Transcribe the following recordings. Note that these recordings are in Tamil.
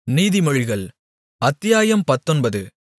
நீதிமொழிகள் அத்தியாயம் பத்தொன்பது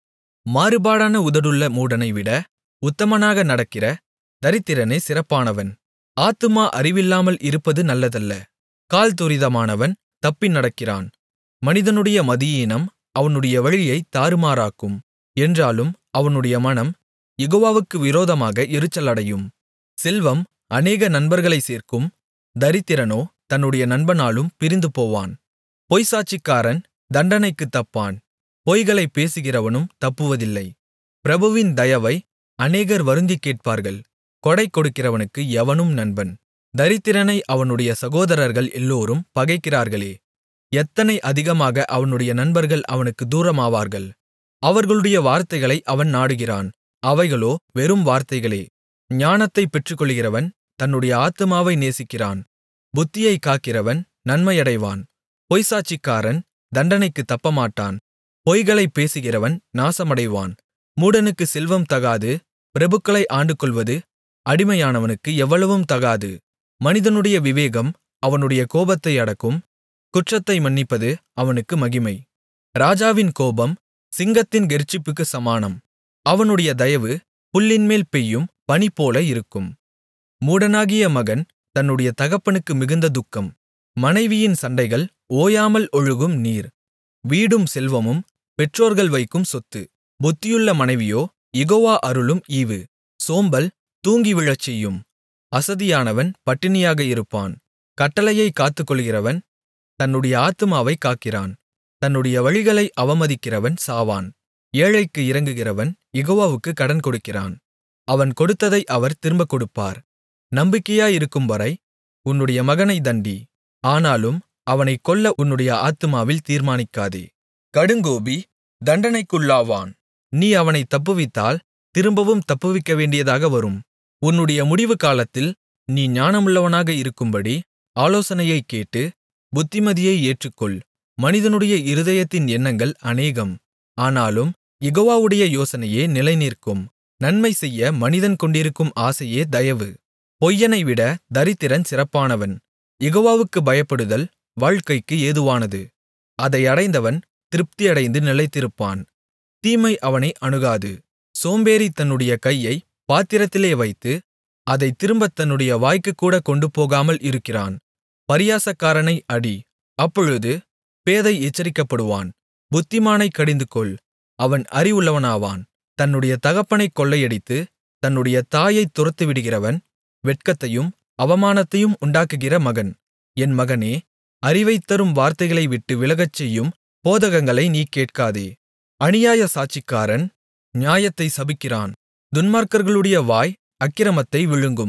மாறுபாடான உதடுள்ள மூடனைவிட உத்தமனாக நடக்கிற தரித்திரனே சிறப்பானவன் ஆத்துமா அறிவில்லாமல் இருப்பது நல்லதல்ல கால் துரிதமானவன் தப்பி நடக்கிறான் மனிதனுடைய மதியீனம் அவனுடைய வழியைத் தாறுமாறாக்கும் என்றாலும் அவனுடைய மனம் யெகோவாவுக்கு விரோதமாக எரிச்சலடையும் செல்வம் அநேக நண்பர்களைச் சேர்க்கும் தரித்திரனோ தன்னுடைய நண்பனாலும் பிரிந்துபோவான் பொய்ச்சாட்சிக்காரன் தண்டனைக்குத் தப்பான் பொய்களைப் பேசுகிறவனும் தப்புவதில்லை பிரபுவின் தயவை அநேகர் வருந்திக் கேட்பார்கள் கொடை கொடுக்கிறவனுக்கு எவனும் நண்பன் தரித்திரனை அவனுடைய சகோதரர்கள் எல்லோரும் பகைக்கிறார்களே எத்தனை அதிகமாக அவனுடைய நண்பர்கள் அவனுக்குத் தூரமாவார்கள் அவர்களுடைய வார்த்தைகளை அவன் நாடுகிறான் அவைகளோ வெறும் வார்த்தைகளே ஞானத்தைப் பெற்றுக்கொள்கிறவன் தன்னுடைய ஆத்துமாவை நேசிக்கிறான் புத்தியைக் காக்கிறவன் நன்மையடைவான் பொய்ச்சாட்சிக்காரன் தண்டனைக்குத் தப்பமாட்டான் பொய்களைப் பேசுகிறவன் நாசமடைவான் மூடனுக்குச் செல்வம் தகாது பிரபுக்களை ஆண்டுகொள்வது அடிமையானவனுக்கு எவ்வளவும் தகாது மனிதனுடைய விவேகம் அவனுடைய கோபத்தை அடக்கும் குற்றத்தை மன்னிப்பது அவனுக்கு மகிமை ராஜாவின் கோபம் சிங்கத்தின் கெர்ச்சிப்புக்குச் சமானம் அவனுடைய தயவு புல்லின்மேல் பெய்யும் பனிபோல இருக்கும் மூடனாகிய மகன் தன்னுடைய தகப்பனுக்கு மிகுந்த துக்கம் மனைவியின் சண்டைகள் ஓயாமல் ஒழுகும் நீர் வீடும் செல்வமும் பெற்றோர்கள் வைக்கும் சொத்து புத்தியுள்ள மனைவியோ யெகோவா அருளும் ஈவு சோம்பல் தூங்கி விழச்செய்யும் அசதியானவன் பட்டினியாக இருப்பான் கட்டளையைக் காத்துக்கொள்கிறவன் தன்னுடைய ஆத்துமாவைக் காக்கிறான் தன்னுடைய வழிகளை அவமதிக்கிறவன் சாவான் ஏழைக்கு இரங்குகிறவன் யெகோவாவுக்குக் கடன் கொடுக்கிறான் அவன் கொடுத்ததை அவர் திரும்பக் கொடுப்பார் நம்பிக்கையாயிருக்கும்வரை உன்னுடைய மகனை தண்டி ஆனாலும் அவனைக் கொல்ல உன்னுடைய ஆத்துமாவில் தீர்மானிக்காதே கடுங்கோபி தண்டனைக்குள்ளாவான் நீ அவனைத் தப்புவித்தால் திரும்பவும் தப்புவிக்கவேண்டியதாக வரும் உன்னுடைய முடிவு காலத்தில் நீ ஞானமுள்ளவனாக இருக்கும்படி ஆலோசனையைக் கேட்டு புத்திமதியை ஏற்றுக்கொள் மனிதனுடைய இருதயத்தின் எண்ணங்கள் அநேகம் ஆனாலும் யெகோவாவுடைய யோசனையே நிலைநிற்கும் நன்மை செய்ய மனிதன் கொண்டிருக்கும் ஆசையே தயவு பொய்யனைவிட தரித்திரன் சிறப்பானவன் யெகோவாவுக்குப் பயப்படுதல் வாழ்க்கைக்கு ஏதுவானது அதை அடைந்தவன் திருப்தியடைந்து நிலைத்திருப்பான் தீமை அவனை அணுகாது சோம்பேறி தன்னுடைய கையை பாத்திரத்திலே வைத்து அதைத் திரும்பத் தன்னுடைய வாய்க்குக்கூட கொண்டுபோகாமல் இருக்கிறான் பரியாசக்காரனை அடி அப்பொழுது பேதை எச்சரிக்கப்படுவான் புத்திமானைக் கடிந்துகொள் அவன் அறிவுள்ளவனாவான் தன்னுடைய தகப்பனைக் கொள்ளையடித்து தன்னுடைய தாயைத் துரத்திவிடுகிறவன் வெட்கத்தையும் அவமானத்தையும் உண்டாக்குகிற மகன் என் மகனே அறிவைத் தரும் வார்த்தைகளை விட்டு விலகச்செய்யும் போதகங்களை நீ கேட்காதே அநியாய சாட்சிக்காரன் நியாயத்தை சபிக்கிறான் துன்மார்க்கர்களுடைய வாய் அக்கிரமத்தை விழுங்கும்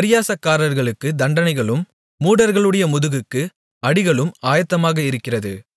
பரியாசக்காரர்களுக்கு தண்டனைகளும் மூடர்களுடைய முதுகுக்கு அடிகளும் ஆயத்தமாக இருக்கிறது